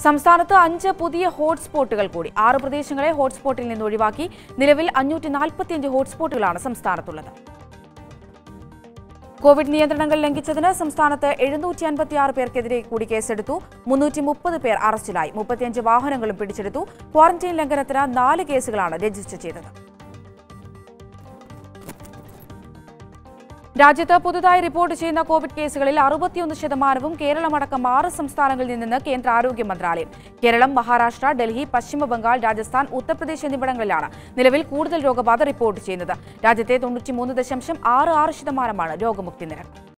സംസ്ഥാനത്ത് അഞ്ച് പുതിയ ഹോട്ട്സ്പോട്ടുകൾ കൂടി ആറ് പ്രദേശങ്ങളെ ഹോട്ട്സ്പോട്ടിൽ നിന്ന് ഒഴിവാക്കി നിലവിൽ അഞ്ഞൂറ്റി നാൽപ്പത്തിയഞ്ച് ഹോട്ട്സ്പോട്ടുകളാണ് സംസ്ഥാനത്തുള്ളത് കോവിഡ് നിയന്ത്രണങ്ങൾ ലംഘിച്ചതിന് സംസ്ഥാനത്ത് എഴുന്നൂറ്റി അൻപത്തിയാറ് പേർക്കെതിരെ കൂടി കേസെടുത്തു മുന്നൂറ്റി മുപ്പത് പേർ അറസ്റ്റിലായി മുപ്പത്തിയഞ്ച് വാഹനങ്ങളും പിടിച്ചെടുത്തു ക്വാറന്റൈൻ ലംഘനത്തിന് നാല് കേസുകളാണ് രജിസ്റ്റർ ചെയ്തത് രാജ്യത്ത് പുതുതായി റിപ്പോർട്ട് ചെയ്യുന്ന കോവിഡ് കേസുകളിൽ അറുപത്തിയൊന്ന് ശതമാനവും കേരളമടക്കം ആറ് സംസ്ഥാനങ്ങളിൽ നിന്നെന്ന് കേന്ദ്ര ആരോഗ്യ മന്ത്രാലയം കേരളം മഹാരാഷ്ട്ര ഡൽഹി പശ്ചിമ ബംഗാൾ രാജസ്ഥാൻ ഉത്തർപ്രദേശ് എന്നിവിടങ്ങളിലാണ് നിലവിൽ കൂടുതൽ രോഗബാധ റിപ്പോർട്ട് ചെയ്യുന്നത് രാജ്യത്തെ തൊണ്ണൂറ്റിമൂന്ന് ദശാംശം ആറ് ആറ് ശതമാനമാണ് രോഗമുക്തി നിരക്ക്